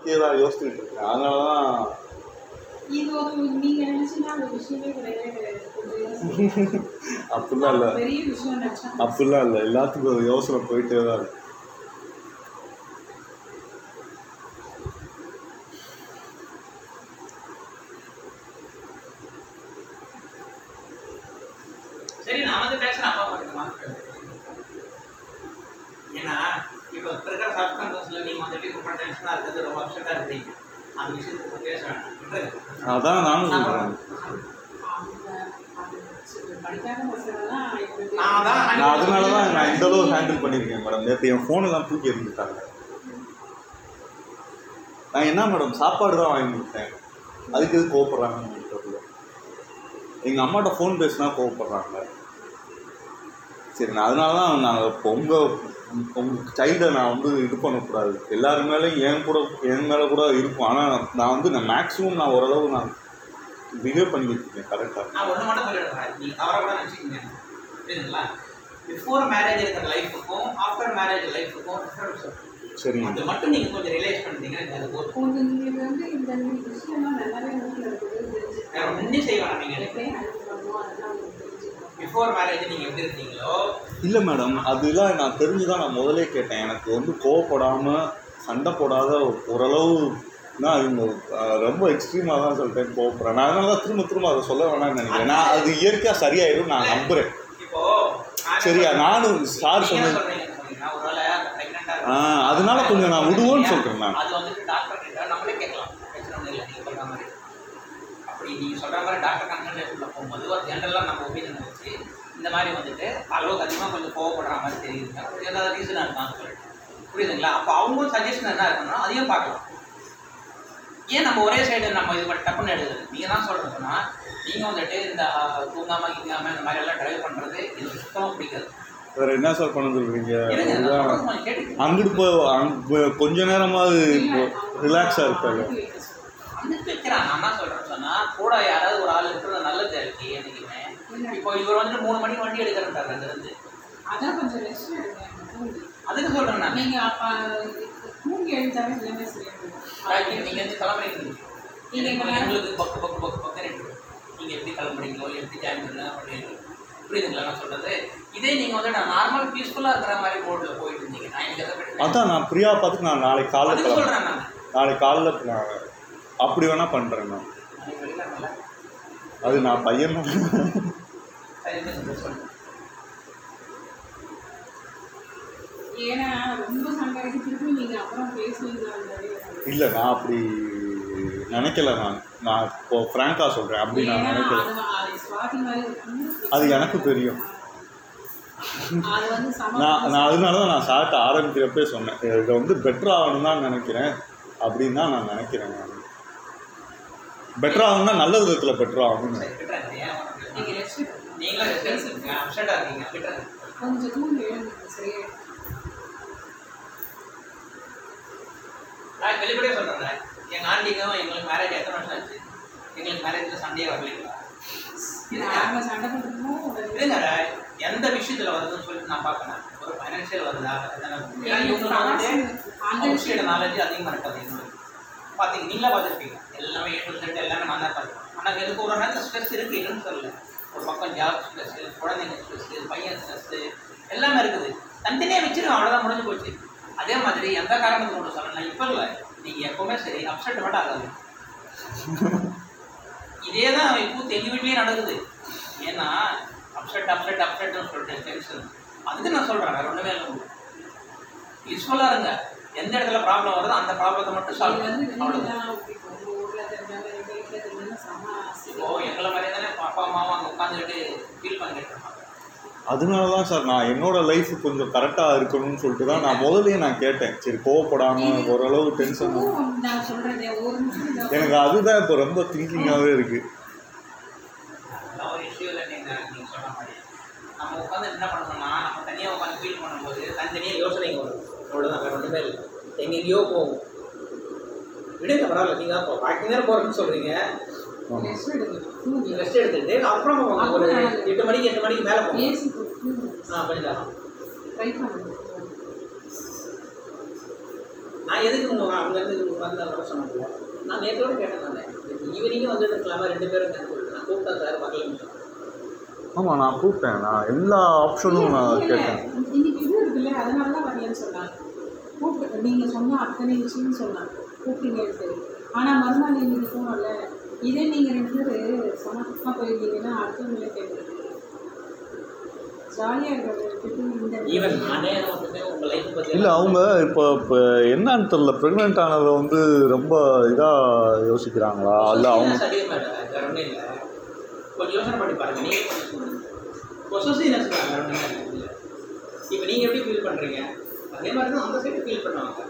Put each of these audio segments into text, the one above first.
பற்றியே தான் யோசிச்சுட்டு இருக்கேன் அதனால தான் இது ஒரு நீங்க நினைச்சீங்கன்னா ஒரு விஷயமே கிடையவே கிடையாது கொஞ்சம் யோசிங்க. அப்படிலாம் இல்லை பெரிய விஷயம் நினைச்சா அப்படிலாம் இல்லை எல்லாத்துக்கும் ஒரு யோசனை போயிட்டே தான் இருக்கு சரி நான் வந்து பேசுறேன் அப்பா மட்டுமா ஏன்னா இப்போ இப்ப இருக்கிற சப்கான்சியஸ்ல நீங்க வந்துட்டு இப்போ டென்ஷனா இருக்கிறது ரொம்ப அப்செட்டா இருக்கீங்க அந்த விஷயத்தை பத்தி பேச வேண்டாம் விட்டுருங்க. அதான் நானும் சொல்கிறேன் அவங்க அவங்க படிக்காத பசங்கள்லாம் இப்படி நான் தான் நான் அதனால தான் நான் இந்த அளவு ஹேண்டில் பண்ணியிருக்கேன் மேடம் நேற்று என் ஃபோனெல்லாம் தூக்கி எறிஞ்சிட்டாங்க நான் என்ன மேடம் சாப்பாடு தான் வாங்கி கொடுத்தேன் அதுக்கு எது கோவப்படுறாங்கன்னு எனக்கு தெரியல எங்கள் அம்மாட்ட ஃபோன் பேசினா கோவப்படுறாங்க சரி நான் அதனால தான் நான் இப்போ உங்கள் உங்கள் சைல்டை நான் வந்து இது பண்ணக்கூடாது எல்லாரு மேலேயும் என் கூட என் மேலே கூட இருக்கும் ஆனால் நான் வந்து நான் மேக்ஸிமம் நான் ஓரளவு நான் பிஹேவ் பண்ணிக்கிட்டு இருக்கேன் கரெக்டாக நான் ஒண்ணு மட்டும் சொல்லிடுறேன் நீங்க தவற கூட நினைச்சுக்கீங்க புரியுதுங்களா பிஃபோர் மேரேஜ் இருக்கிற லைஃபுக்கும் ஆஃப்டர் மேரேஜ் லைஃபுக்கும் டிஃபரன்ஸ் சரிங்க அது மட்டும் நீங்க கொஞ்சம் ரியலைஸ் பண்ணிட்டீங்கன்னா அது போதும் உங்களுக்கு வந்து இந்த விஷயம்லாம் நல்லாவே வீட்டில் இருக்குது தெரிஞ்சு வேற ஒன்றும் செய்ய வேணாம் நீங்க எப்படி ஹேண்டில் பண்ணுவோம் அதெல்லாம் உங்களுக்கு தெரிஞ்சுக்கணும் பிஃபோர் மேரேஜ் நீங்க எப்படி இருக்கீங்களோ இல்லை மேடம் அதெல்லாம் நான் தெரிஞ்சு தான் நான் முதலே கேட்டேன் எனக்கு வந்து கோவப்படாமல் சண்டை போடாத ஓரளவு நான் இவங்க அஹ், ரொம்ப எக்ஸ்ட்ரீமாக தான் சொல்லிட்டேன் கோவப்படுறேன் நான் அதனால தான் திரும்ப திரும்ப அதை சொல்ல வேணாம்னு நினைக்கிறேன் நான் அது இயற்கையாக சரியாயிடும் நான் நம்புகிறேன் இப்போ நான் சரியா நானும் சார் நீங்க என்ன சொன்னது சொல்றீங்கன்னு சொன்னீங்கன்னா, ஒருவேளை pregnant ஆ ஆ, அதனால கொஞ்சம் நான் விடுவோன்னு சொல்றேன் நான். அது வந்துட்டு டாக்டர் கிட்ட நம்மளே கேட்கலாம் பிரச்சனை ஒன்றும் இல்லை நீங்க சொல்ற மாதிரி அப்படி நீங்க சொல்ற மாதிரி டாக்டர் கன்சல்டேஷன்ல போகும்போது ஒரு ஜென்ரலாக நம்ம ஒப்பீனியன் வச்சு இந்த மாதிரி வந்துட்டு அளவுக்கு அதிகமாக கொஞ்சம் கோவப்படுற மாதிரி தெரியுதுங்க அதுக்கு ஏதாவது ரீசனாக இருக்கான்னு சொல்லிட்டு புரியுதுங்களா அப்போ அவங்க சஜஷன் என்ன இருக்கணும் அதையும் பார்க்கலாம் ஏன் நம்ம ஒரே சைடு நம்ம இது பண்ணி டப்புன்னு எடுக்குது நீங்கள் தான் சொல்கிறதுன்னா நீங்கள் வந்துட்டு இந்த ஆஹ், தூங்காம கிங்காம இந்த மாதிரி எல்லாம் ட்ரைவ் பண்ணுறது எனக்கு சுத்தமாக பிடிக்காது வேற என்ன சார் பண்ண சொல்றீங்க இருங்க, நான் அதுதான் சொல்றது கொஞ்சம் கேட்டுக்கங்க. அங்கிட்டு போய் அங்க கொஞ்ச நேரமாவது இப்போ ரிலாக்ஸாக இருக்காங்க அதுக்கு வைக்கிறான் நான் என்ன சொல்றேன்னு சொன்னா கூட யாராவது ஒரு ஆள் இருக்கிறது நல்லது இருக்கு என்னைக்குமே இப்போ இவர் வந்துட்டு மூணு மணிக்கு வண்டி எடுக்கிறேன்ட்டார் அங்க இருந்து அதான் கொஞ்சம் ரெஸ்ட் எடுங்க தூங்கி. அதுக்கு சொல்றேன் நான் நீங்க அப்ப தூங்கி எழுந்தாவே எல்லாமே சரியாயிடும் ராக்கி, நீங்க வந்து கிளம்புறீங்க நீங்க நீங்க எங்க உங்களுக்கு பக்கு பக்கு பக்கு பக்கு இருக்கு நீங்க எப்படி கிளம்புறீங்களோ எப்படி ஜாயின் பண்ண அப்படின்னு புரியுதுங்களா நான் சொல்றது இதே நீங்க வந்து நான் நார்மல் பீஸ்ஃபுல்லா இருக்கிற மாதிரி போர்டுல போயிட்டு இருந்தீங்க நான் எனக்கு எதை பற்றி அதான் நான் பிரியா பார்த்துட்டு நான் நாளைக்கு காலைல அதுக்கு கிளம்புறேன் சொல்றேன் நான் நாளைக்கு காலைல நான் அப்படி வேணா பண்ணுறேன் நான் நாளைக்கு வெளியில நல்லா அது நான் பையன் சரி சொல்றேன் ஏன்னா ரொம்ப சண்டைக்கு திருப்பி நீங்க அப்புறம் பேசுவீங்க இல்லை நான் அப்படி நினைக்கல நான் நான் இப்போ ஃப்ராங்காக சொல்கிறேன் அப்படி நான் ஏன்னா நினைக்கல அது அது சுவாதி மாதிரி இருக்கும். அது எனக்கு தெரியும் அது வந்து சம நான் நான் அதனால தான் நான் சாப்பிட்டு ஆரம்பிக்கிறப்பே சொன்னேன் இதை வந்து பெட்டர் ஆகணும் தான் நினைக்கிறேன் அப்படின்னு தான் நான் நினைக்கிறேன் நான் பெட்டர் ஆகணும்னா நல்ல விதத்தில் பெட்டர் ஆகணும்னு சரி விட்டுறேன் ஏன் உனக்கு? நீங்க ரெஸ்ட் நீங்களும் ரெஸ்ட் எடுங்க அப்செட்டாக இருக்கீங்க விட்டுறேன் கொஞ்சம் தூங்கி எழுந்துங்க சரியா நான் வெளிப்படையாக சொல்கிறேன் எங்கள் ஆண்டிக்கும் எங்களுக்கு மேரேஜ் எத்தனை வருஷம் ஆச்சு எங்களுக்கு மேரேஜில் சண்டையே வரலைங்களா நாங்க சண்டை போட்டுக்கணும் இல்லைங்க எந்த விஷயத்தில் வருதுன்னு சொல்லிட்டு நான் பார்க்கறேன் ஒரு ஃபைனான்ஷியல் வருதா ஏன்னா இவங்க வந்து அந்த அந்த விஷயம் விஷயோட நாலேஜ் அதிகமாக இருக்காது இன்னும் பார்த்தீங்க நீங்களே பார்த்துருப்பீங்க எல்லாமே ஏ டு செட் எல்லாமே நான் தான் பார்த்துருக்கேன் ஆனால் எனக்கு ஒரு நேரத்தில் ஸ்ட்ரெஸ் இருக்குது இல்லைன்னு சொல்லல ஒரு பக்கம் ஜாப் ஸ்ட்ரெஸ்ஸு குழந்தைங்க ஸ்ட்ரெஸ்ஸு பையன் ஸ்ட்ரெஸ்ஸு எல்லாமே இருக்குது தனித்தனியாக வச்சிருக்கேன் அவ்வளோதான் முடிஞ்சு போச்சு அதே மாதிரி எந்த காரணத்துக்கு கொண்டு சொல்லலாம் இப்போ இல்லை நீங்கள் எப்போவுமே சரி அப்செட் மட்டும் ஆகாது இதே தான் இப்போ எங்கள் வீட்லேயே நடக்குது ஏன்னா அப்செட் அப்செட் அப்செட்னு சொல்லிட்டு டென்ஷன் அதுக்கு நான் சொல்கிறேன் வேறு ஒன்றுமே இல்லை யூஸ்ஃபுல்லாக இருங்க எந்த இடத்துல ப்ராப்ளம் வருதோ அந்த ப்ராப்ளத்தை மட்டும் இது சால்வ் வந்து அவ்வளோதான் வெளியில இப்படி உங்க ஊர்ல தெரிஞ்சாலும் எங்க வீட்டுல தெரிஞ்சாலும் சம இப்போ எங்களை மாதிரி தானே அப்பா அம்மாவும் அங்கே உட்காந்துக்கிட்டு ஃபீல் பண்ணிட்டு இருப்பாங்க அதனால தான் சார் நான் என்னோட லைஃப் கொஞ்சம் கரெக்டாக இருக்கணும்னு சொல்லிட்டு தான் நான் முதல்லயே நான் கேட்டேன் சரி கோவப்படாமல் ஓரளவு டென்ஷன் இப்பவும் நான் சொல்றேன் ஒரு நிமிஷம் இந்த- எனக்கு அதுதான் இப்போ ரொம்ப திங்கிங்காகவே இருக்குது அதெல்லாம் ஒரு இஷ்யூ இல்லை நீங்கள் நீங்கள் சொன்ன மாதிரி நம்ம உட்காந்து என்ன பண்ணணும்னா நம்ம தனியாக உட்காந்து ஃபீல் பண்ணும்போது தனித்தனியாக யோசனைங்க வரும் அவ்வளோதான் வேறு ஒன்றுமே இல்லை எங்கெங்கேயோ போகும் விடுங்க பரவாயில்ல நீங்கள் இப்போ பாக்கி நேரம் போகிறேன்னு சொல்கிறீங்க ரெஸ்ட் எடுங்க தூங்கி நீங்கள் ரெஸ்ட் எடுத்துட்டு அப்புறம் ஒரு எட்டு மணிக்கு எட்டு மணிக்கு மேலே போகும் ஏசி தூங்கி ஆ பண்ணி தரோம் ட்ரை பண்ணுங்க நான் நான் எதுக்கு உங்க அங்க இருந்து இங்க வந்து வர சொன்னோம் நான் நேற்றோட கேட்டேன் நான் ஈவினிங்கே வந்து இருக்கலாமா ரெண்டு பேரும் தான் சொல்லிட்டு நான் கூப்பிட்டேன் சார் வரலன்னு ஆமாம் நான் கூப்பிட்டேன் நான் எல்லா ஆப்ஷனும் நான் கேட்டேன் இன்னைக்கு இது இருக்குல்ல அதனால தான் வரலன்னு சொன்னாங்க கூப்பிட்டு நீங்க சொன்ன அத்தனை விஷயம்னு சொன்னாங்க கூப்பிட்டீங்கன்னு சரி ஆனா மறுநாள் இன்னைக்கு போனோம்ல இதே நீங்க ரெண்டு பேர் சமத்துமா போயிருந்தீங்கன்னா அடுத்தவங்களே கேட்குறது ஜாலியாக இருக்கிறது இந்த ஈவன் நானே வந்துட்டு உங்க லைஃப் பத்தி இல்லை அவங்க இப்போ இப்போ என்னன்னு தெரியல ப்ரெக்னென்ட் ஆனதை வந்து ரொம்ப இதாக யோசிக்கிறாங்களா இல்லை அவங்க அதே மாதிரி வேற ஒன்றும் இல்லை கொஞ்சம் யோசனை பண்ணி பாருங்க நீங்க பொசசிவ்னஸ் தான் வேற ஒன்றும் இல்லை இப்போ நீங்க எப்படி ஃபீல் பண்றீங்க அதே மாதிரி தான் அந்த சைடு ஃபீல் பண்ணுவாங்க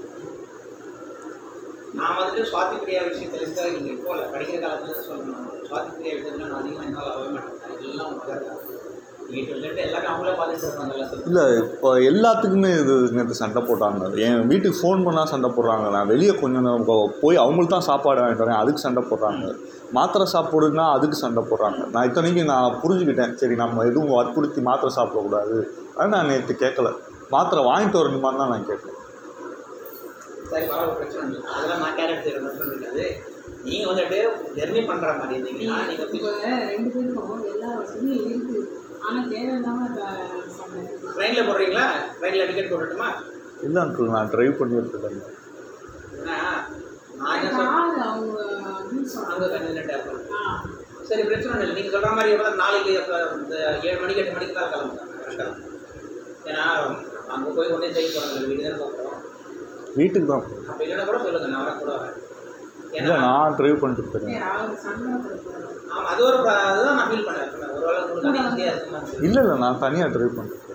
நான் வந்துட்டு சுவாதி பிரியா விஷயத்துல இருக்க இங்கே இப்போ இல்லை படிக்கிற காலத்துல இருந்து சொல்லணும் சுவாதி பிரியா விஷயத்துல நான் அதிகமாக இன்வால்வ் ஆகவே மாட்டேன் எல்லாம் உங்க வீட்டு வந்துட்டு எல்லாமே அவங்களே பார்த்துட்டு இருப்பாங்கல்ல இல்லை இப்போ எல்லாத்துக்குமே இது நேற்று சண்டை போட்டாங்க என் வீட்டுக்கு ஃபோன் பண்ணால் சண்டை போடுறாங்க நான் வெளியே கொஞ்சம் நேரம் போ- போய் அவங்களுக்கு தான் சாப்பாடு வாங்கிட்டு வரேன் அதுக்கு சண்டை போடுறாங்க மாத்திரை சாப்பிடுன்னா அதுக்கு சண்டை போடுறாங்க நான் இத்தனைக்கு நான் புரிஞ்சுக்கிட்டேன் சரி நம்ம எதுவும் வற்புறுத்தி மாத்திரை சாப்பிடக்கூடாது ஆனால் நான் நேற்று கேட்கல மாத்திரை வாங்கிட்டு வரணுமா தான் நான் கேட்கல சரி பரவாயில்ல பிரச்சனை இல்லை அதெல்லாம் நான் கேரட் செய்கிற பிரச்சனை இருக்காது நீங்க வந்துட்டு ஜெர்னி பண்ற மாதிரி இருந்தீங்கன்னா நீங்க இப்போ ரெண்டு பேருக்கும் எல்லா வசதியும் இருக்கு ஆனா தேவையில்லாம த- சண்டை ட்ரெயினில் போடுறீங்களா ட்ரெயினில் டிக்கெட் போடட்டுமா இல்லை அங்கிள் நான் ட்ரைவ் பண்ணிட்டு இருக்கேன் ஏன்னா நான் என்ன சொல்றேன் கார் அவங்க அப்படின்னு சொன்னாங்க அங்கே கன்வீனியன்ட்டாக இருக்கும் ஆ சரி பிரச்சனை இல்லை நீங்கள் சொல்கிற மாதிரி எவ்வளோ நாளைக்கு அப்போ இந்த ஏழு மணிக்கு எட்டு மணிக்கு தான் கிளம்புறாங்க கரெக்டாக ஏன்னா அங்கே போய் ஒன்றே செய்ய போகிறாங்க வீடு தான் போகிறோம் வீட்டுக்கு தான் அப்போ இல்லைன்னா கூட சொல்லுங்கள் நான் வர கூட வரேன் இல்லை ஏன்னா நான் ட்ரைவ் பண்ணிட்டு இருக்கேன் சரி அவர் சண்டை போடுறாரு ஆமாம் அது ஒரு ப- அதுதான் நான் ஃபீல் பண்ணேன் ஒரு வேளை உங்களுக்கு அதிகமாக அதிகமாக இருந்துச்சு இல்லை இல்லை நான் தனியாக ட்ரைவ் பண்ணிட்டு இருக்கேன்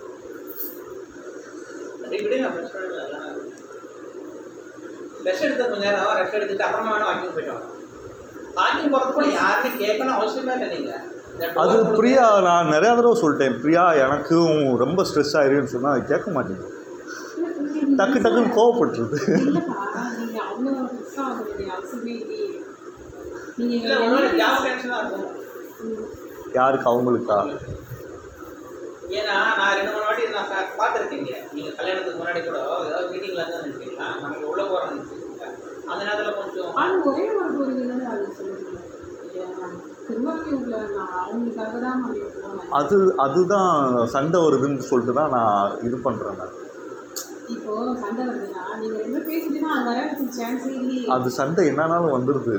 சரி விடுங்க பிரச்சனை இல்லை ரெஸ்ட் எடுத்த கொஞ்ச நேரம் ரெஸ்ட் எடுத்துட்டு அப்புறமா வேணா வாக்கிங் போயிட்டு வாங்க வாக்கிங் போகிறது கூட யாருமே கேட்கணும் அவசியமே இல்லை நீங்கள் அது பிரியா நான் நிறையா தடவை சொல்லிட்டேன் பிரியா எனக்கும் ரொம்ப ஸ்ட்ரெஸ் ஆயிருன்னு சொன்னால் அது கேட்க மாட்டேங்குது டக்கு டக்குன்னு கோவப்பட்டுருது இல்லப்பா நீங்க அவ்வளோ ஃபிக்ஸ் ஆக வேண்டிய அவசியமே இல்லையே நீங்க இல்லை உங்களோட ஜாப் டென்ஷனாக இருக்கும் யாருக்கு அவங்களுக்கா ஏன்னா நான் ரெண்டு மூணு வாட்டி நான் பா- பார்த்திருக்கேங்க நீங்கள் கல்யாணத்துக்கு முன்னாடி கூட ஏதாவது மீட்டிங்கில் இருந்தால் நினைக்கிறீங்களா நமக்கு உள்ளே போகிறோம்னு நினைச்சிருக்கீங்களா அந்த நேரத்தில் கொஞ்சம் ஆனா ஒரே ஒரு கோரிக்கை தானே அது சொல்லுங்க திருவாரூர்ல நான் அவங்களுக்காக தான் நான் போனேன் அது அதுதான் சண்டை வருதுன்னு சொல்லிட்டு தான் நான் இது பண்ணுறேன் நான் இப்போ சண்டை வருதுன்னா நீங்க ரெண்டு பேரும் பேசிட்டீங்கன்னா அது வரதுக்கு சான்ஸே இல்லையே அது சண்டை என்னன்னாலும் வந்துடுது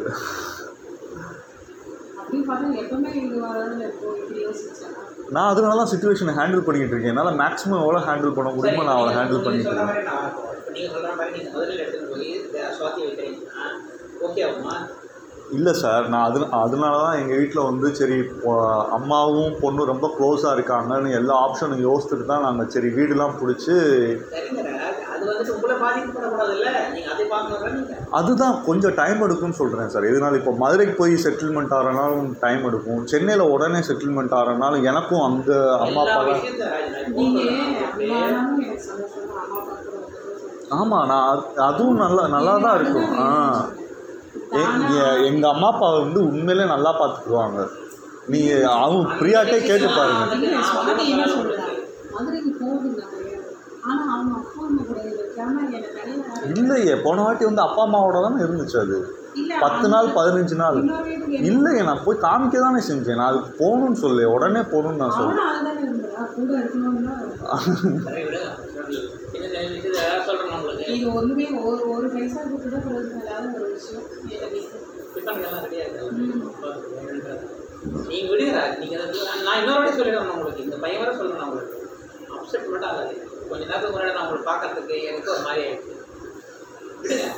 அப்படின்னு பார்த்தா எப்பவுமே இது வராதுல இப்போ இப்படி யோசிச்சா நான் அதனால தான் சுச்சுவேஷனை ஹேண்டில் பண்ணிக்கிட்டு இருக்கேன் என்னால் மேக்ஸிமம் எவ்வளோ ஹேண்டில் பண்ண முடியுமோ நான் அவளை ஹேண்டில் பண்ணிட்டு சொல்கிற இருக்கேன் மாதிரி நான் வரப்போம் இப்போ நீங்கள் சொல்கிற மாதிரி நீங்கள் முதலில் எடுத்துகிட்டு போய் இந்த சுவாத்தி வைக்கிறீங்கன்னா ஓகே ஆகுமா இல்லை சார் நான் அது அதனால தான் எங்கள் வீட்டில் வந்து சரி இப்போ அம்மாவும் பொண்ணும் ரொம்ப க்ளோஸாக இருக்காங்கன்னு எல்லா ஆப்ஷனும் யோசிச்சுட்டு தான் நாங்கள் சரி வீடுலாம் பிடிச்சி சரிங்க ராஜ். அது வந்துட்டு உங்களை பாதிக்கப்படக்கூடாது இல்லை நீங்கள் அதை பார்க்கணும் நீங்கள் அதுதான் கொஞ்சம் டைம் எடுக்கும்னு சொல்கிறேன் சார் இதனால் இப்போ மதுரைக்கு போய் செட்டில்மெண்ட் ஆகிறனாலும் டைம் எடுக்கும் சென்னையில் உடனே செட்டில்மெண்ட் ஆகிறனாலும் எனக்கும் அங்கே அம்மா எல்லா அப்பாலாம் விஷயத்தையும் ராஜ், நான் இப்போ நீங்க சொல்றேன். அப்படி ஆனாலும் எனக்கு சந்தோஷம் தான் அம்மா பார்க்குறது ஆமாம் நான் அது- அதுவும் நல்லா நல்லா தான் இருக்கும் ஆ எங்கள் அம்மா அப்பா வந்து உண்மையிலே நல்லா பார்த்துக்குவாங்க நீங்கள் அவங்க பிரியாட்டே கேட்டு பாருங்க இல்ல சுவாமி என்ன சொல்றாங்க மதுரைக்கு போகுதுங்க ஆனா அவங்க அப்பா அம்மா கூட வைக்காம என்னை தனியாக இல்லையே போன வாட்டி வந்து அப்பா அம்மாவோட தானே இருந்துச்சு அது இல்ல பத்து நாள் பதினஞ்சு நாள் இன்னொரு வீட்டுக்கு இல்லையே நான் போய் காமிக்க தானே செஞ்சேன் நான் அதுக்கு போகணும்னு சொல்லு உடனே போகணும்னு நான் சொல்லுவேன் அவனும் அதுதானே இருந்தா கூட இருக்கணும்னா சரி, விடுங்க. இது இது சொல்கிறேன் உங்களுக்கு இது ஒண்ணுமே ஒரு ஒரு பைசாவுக்கு கூட பிரயோஜனம் இல்லாத ஒரு விஷயம் எங்க வீட்டுல. டிஃபனுக்கெல்லாம் கிடையாது நீங்கள் விடுங்க ராஜ். நீங்க அதை நான் இன்னொரு வாட்டி சொல்லிடுறேன் உங்களுக்கு இந்த பையன் வர சொல்கிறேன் உங்களுக்கு அப்செட் மட்டும் ஆகாது கொஞ்ச நேரத்துக்கு முன்னாடி நான் உங்களுக்கு பார்க்கறதுக்கு எனக்கு ஒரு மாதிரி ஆயிடுச்சு விடுங்க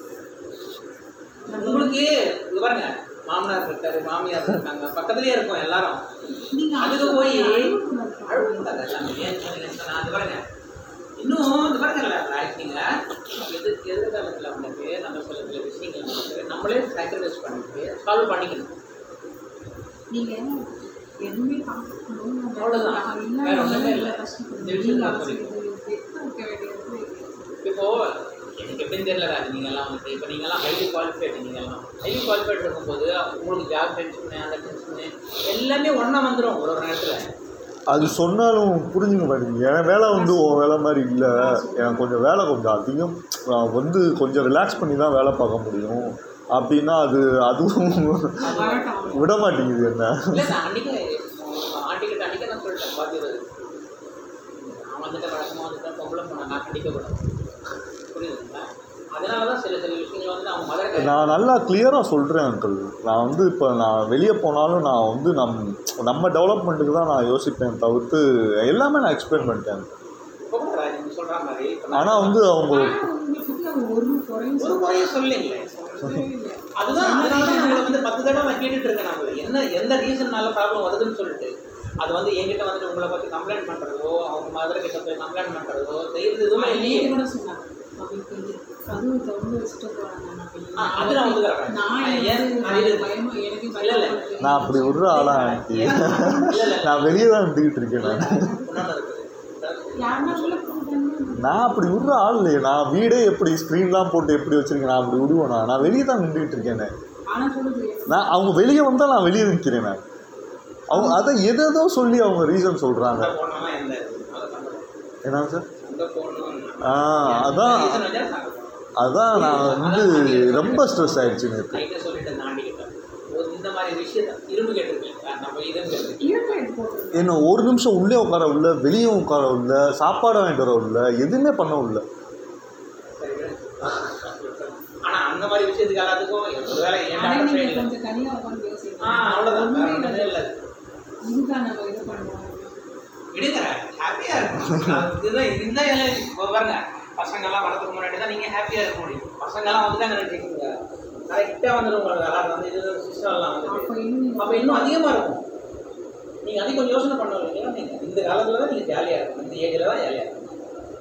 உங்களுக்கு இது பாருங்க மாமனார் இருக்காரு மாமியார் இருக்காங்க பக்கத்துலயே இருக்கும் எல்லாரும் நீங்க அதுக்கு போய் அழுகக்கூடாது. அழுகுறாங்க எல்லாமே ஏன் சொன்னீங்க சொன்னா, அது பாருங்க இன்னும் இது பாருங்கல்ல ராஜ் நீங்க எது எதிர்காலத்தில் வந்துட்டு நம்ம சில சில விஷயங்கள் வந்துட்டு நம்மளே சாக்ரிஃபைஸ் பண்ணிட்டு சால்வ் பண்ணிக்கணும் நீங்க எதுவுமே பார்க்கணும் அவ்வளவுதான். நான் இல்ல, வேற ஒண்ணுமே இல்ல. கஷ்டப்படுறேன். இந்த விஷயம் நீங்க தான் அவசியம் பெத்து வைக்க வேண்டியது இப்போ எனக்கு எப்படின்னு தெரியல ராஜ் நீங்கள்லாம் வந்துட்டு இப்போ நீங்கள்லாம் ஹைலி குவாலிஃபைடு நீங்கள்லாம் ஹைலி குவாலிஃபைடு இருக்கும்போது உங்களுக்கு ஜாப் டென்ஷனு அந்த டென்ஷனு எல்லாமே ஒன்றா வந்துடும் ஒரு ஒரு நேரத்தில் அது சொன்னாலும் புரிஞ்சுக்க மாட்டேங்குது என் வேலை வந்து உன் வேலை மாதிரி இல்லை எனக்கு கொஞ்சம் வேலை கொஞ்சம் அதிகம் நான் வந்து கொஞ்சம் ரிலாக்ஸ் பண்ணி தான் வேலை பார்க்க முடியும் அப்படின்னா அது அதுவும் வரட்டும் விட மாட்டேங்குது என்ன இல்லை நான் அன்றைக்கி ஆண்டிக்கிட்ட அன்றைக்கி நான் சொல்லிட்டேன் பார்த்து நான் வந்துட்டு வழக்கமாக வந்துட்டு பொம்பளை பண்ண நான் கண்டிக்க கூடாது புரியுதுங்களா அதனால தான் சில சில விஷயங்கள் வந்து அவங்க மதர் நான் நல்லா கிளியராக சொல்கிறேன் அங்கிள் நான் வந்து இப்போ நான் வெளியே போனாலும் நான் வந்து நம் நம்ம டெவலப்மெண்ட்டுக்கு தான் நான் யோசிப்பேன் தவிர்த்து எல்லாமே நான் எக்ஸ்பிளைன் பண்ணிட்டேன் ராஜ் நீங்க சொல்ற மாதிரி இப்ப நான் ஆனால் வந்து அவங்க ஆனா உங்களுக்கு ஒரு குறையும் ஒரு முறையும் சொல்லிங்களே சொல்லவே இல்லை. அதுதான் அதனால தான் உங்களை வந்து பத்து தடவை நான் கேட்டுட்டு இருக்கேன் நான் உங்களை. என்ன எந்த ரீசன்னால ப்ராப்ளம் வருதுன்னு சொல்லிட்டு அது வந்து என்கிட்ட வந்துட்டு உங்களை பத்தி கம்ப்ளைண்ட் பண்றதோ அவங்க மதர் கிட்ட போய் கம்ப்ளைண்ட் பண்றதோ செய்யறது எதுவுமே இல்லையே நேத்து கூட சொன்னாங்க அப்படின்னு கதவு திறந்து வச்சுட்டு போறாங்க நான் வெளியே. ஆ, அது நான் ஒத்துக்கிறேன். நான் ஏன்? எனக்கு அது இது. பயமா எனக்கு இல்ல, இல்ல. பயமா நான் அப்படி விடுற ஆளா எனக்கு இல்ல இல்ல நான் வெளியே தான் நின்றுக்கிட்டு இருக்கேன் நான் இன்னொன்னு இருக்குது யாருன்னா உள்ள போட்டாங்கன்னா நான் அப்படி விடுற ஆள் இல்லையே நான் வீடே எப்படி ஸ்க்ரீன்லாம் போட்டு எப்படி வச்சிருக்கேன் நான் அப்படி விடுவேனா நான் வெளியே தான் நின்றுக்கிட்டு இருக்கேன் ஆனா சொல்லுது நான் அவங்க வெளியே வந்தால் நான் வெளியே நிற்கிறேன் நான் அவங்க அதை எதேதோ சொல்லி அவங்க ரீசன் சொல்கிறாங்க அங்க போனோம்னா எந்த இது? அதை பண்றது. என்னங்க சார் அங்க போகணும் ஆ அதான் ரீசன் வச்சா நாங்க போனோம். அதான் நான் வந்து ரொம்ப ஸ்ட்ரெஸ் ஆயிடுச்சு நேற்று நைட்டே சொல்லிட்டு தாண்டிக்கிட்டேன் ஒரு இந்த மாதிரி விஷயத்த இரும்பு கேட்டிருக்கேன் நம்ம இரும்பு கேட்டிருக்கேன் இயற்கை போட்டு என்ன ஒரு நிமிஷம் உள்ளே உட்கார உள்ள வெளியே உட்கார உள்ள சாப்பாடு வாங்கிட்டு வர உள்ள எதுவுமே பண்ண உள்ள சரி விடு. ஆனா அந்த மாதிரி விஷயத்துக்கு எல்லாத்துக்கும் ஒருவேளை என் ஆனா டாக்டர் நீங்க இல்லை கொஞ்சம் தனியா உட்காந்து பேசிட்டு ஆ அவ்வளோதான் ஒண்ணுமே வேற ஒண்ணுமே இல்லை. இல்லை இதுதான் நம்ம இது பண்ணுவோம் விடுங்க ஹாப்பியா இருக்கும் அது இதுதான் இதுதான் எல்லாம் இப்போ பாருங்க பசங்கெல்லாம் வரதுக்கு முன்னாடி தான் நீங்க ஹாப்பியா இருக்க முடியும் பசங்கெல்லாம் வந்துட்டாங்க நினைச்சிக்கோங்க கரெக்டாக வந்துடும் உங்களுக்கு விளாட வந்து இது சிஸ்டம் எல்லாம் அப்ப வந்துட்டு இன்னும் அப்போ இன்னும் அதிகமாக இருக்கும் நீங்கள் அதிகம் கொஞ்சம் யோசனை பண்ண இல்லைங்களா நீங்கள் இந்த காலத்தில் தான் நீங்கள் ஜாலியாக இருக்கும் இந்த ஏஜில் தான் ஜாலியாக இருக்கும்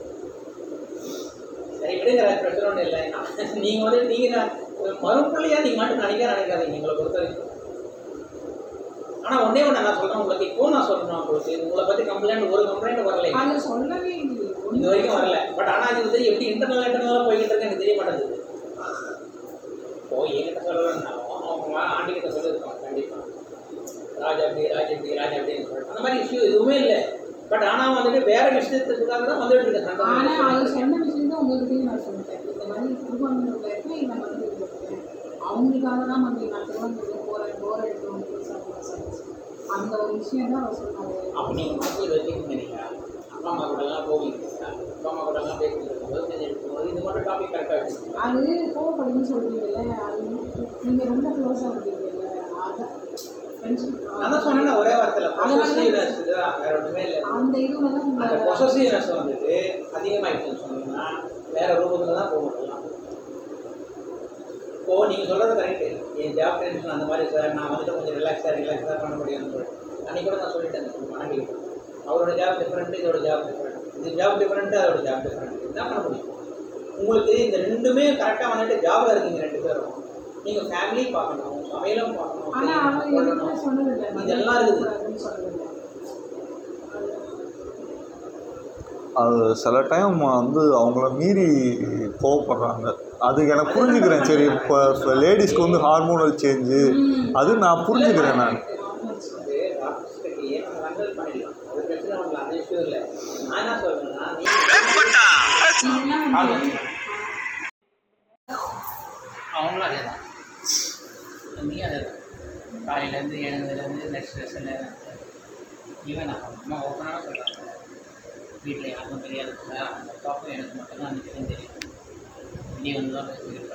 சரி விடுங்க ராஜ், பிரச்சனை ஒன்றும் இல்லை நீங்கள் வந்து நீங்கள் மறுபள்ளியாக நீங்கள் மட்டும் நினைக்க நினைக்காதீங்க உங்களை பொறுத்த வரைக்கும் ஆனால் ஒன்றே ஒன்று நான் சொல்கிறேன் உங்களுக்கு இப்போ நான் சொல்கிறேன் உங்களுக்கு உங்களை பற்றி கம்ப்ளைண்ட் ஒரு கம்ப்ளைண்ட் வரலை அது சொல்லவே இல்லையே இது வரைக்கும் வரல பட் ஆனால் இது வந்து எப்படி இன்டர்னல் இன்டர்னலாக போய்கிட்டு இருக்கு எனக்கு தெரிய மாட்டேங்குது இப்போ என்கிட்ட சொல்லலைன்னாலும் அவங்க ஆண்டிகிட்ட சொல்லியிருப்பாங்க கண்டிப்பாக ராஜா அப்படி ராஜா இப்படி ராஜா அப்படின்னு சொல்லிட்டு அந்த மாதிரி இஷ்யூ எதுவுமே இல்லை பட் ஆனால் வந்துட்டு வேற விஷயத்துக்காக தான் வந்துட்டு இருக்கு ஆனா அது சண்டை. சொன்ன விஷயம் தான் உங்ககிட்டயும் நான் சொல்லிட்டேன் இந்த மாதிரி திருவாரூர்ல இருக்க இந்த மாதிரி இருக்கேன் அவங்களுக்காக தான் வந்து நான் திருவாரூர்ல போறேன் போற எடுக்கணும் அந்த ஒரு விஷயம் தான் அவர் சொன்னாரு அப்போ நீங்கள் மனசில் வச்சுக்கோங்க நீங்கள் அப்பா அம்மா கூட எல்லாம் போவீங்க அப்பா அம்மா கூட எல்லாம் பேசிட்டு இருக்கும்போது செஞ்சு இருக்கும்போது இது மட்டும் டாபிக் கரெக்டாக வச்சுக்கோங்க அது கோவப்படுன்னு சொல்றீங்கல்ல அது நீங்க ரொம்ப க்ளோஸா இருக்கீங்கல்ல அதான் friendship. நான் தான் சொன்னேன் ஒரே வார்த்தையில் பொசசிவ்னஸ் தான் வேற ஒன்றுமே இல்லை அந்த இதுல தான் அந்த உங்களை பொசசிவ்னஸ் வந்துட்டு அதிகமாகிடுச்சுன்னு சொன்னீங்கன்னா வேற ரூபத்தில் தான் போக முடியலாம் இப்போ நீங்கள் சொல்கிறது கரெக்டு என் ஜாப் டென்ஷன் அந்த மாதிரி சார் நான் வந்துட்டு கொஞ்சம் ரிலாக்ஸாக ரிலாக்ஸாக பண்ண முடியும்னு சொல்லிட்டு அன்றைக்கி கூட நான் சொல்லிட்டேன் மனைவி அவரோட ஜாப் டிஃப்ரெண்ட்டு இதோட ஜாப் டிஃப்ரெண்ட் இது ஜாப் டிஃப்ரெண்ட்டு அதோட ஜாப் டிஃப்ரெண்ட் இதுதான் பண்ண முடியும் உங்களுக்கு இந்த ரெண்டுமே கரெக்டாக வந்துட்டு ஜாபில் இருக்கீங்க ரெண்டு பேரும் நீங்கள் ஃபேமிலி பார்க்கணும் சமையலும் பார்க்கணும் ஆனா அவர் கொள்ளணும். எதுவுமே சொன்னதில்லை இதெல்லாம் இருக்குது கூடாதுன்னு சொன்னதில்லை அது சில டைம் வந்து அவங்கள மீறி கோவப்படுறாங்க அது எனக்கு புரிஞ்சுக்கிறேன் சரி இப்போ லேடிஸ்க்கு வந்து ஹார்மோனல் சேஞ்சு அது நான் புரிஞ்சுக்கிறேன் நான் அது டாக்டர்ஸ்க்கு ஏன் நம்ம கன்சல்ட் பண்ணிடலாம் அது பிரச்சனை ஒன்றும் அந்த இஷ்யூ இல்லை நான் என்ன சொல்றேன்னா நீங்கள் அவங்களும் அதே தான் நீ அதே தான் காலையிலேருந்து எழுந்ததுலேருந்து நெக்ஸ்ட் லெசன் ஈவன் நான் அம்மா ஓப்பனாக சொல்கிறாங்க வீட்டில் யாருக்கும் தெரியாது அந்த பாப்பும் எனக்கு மட்டும்தான் அன்றைக்கி தெரியும் வெளியே வந்து தான் பேசிக்கிட்டு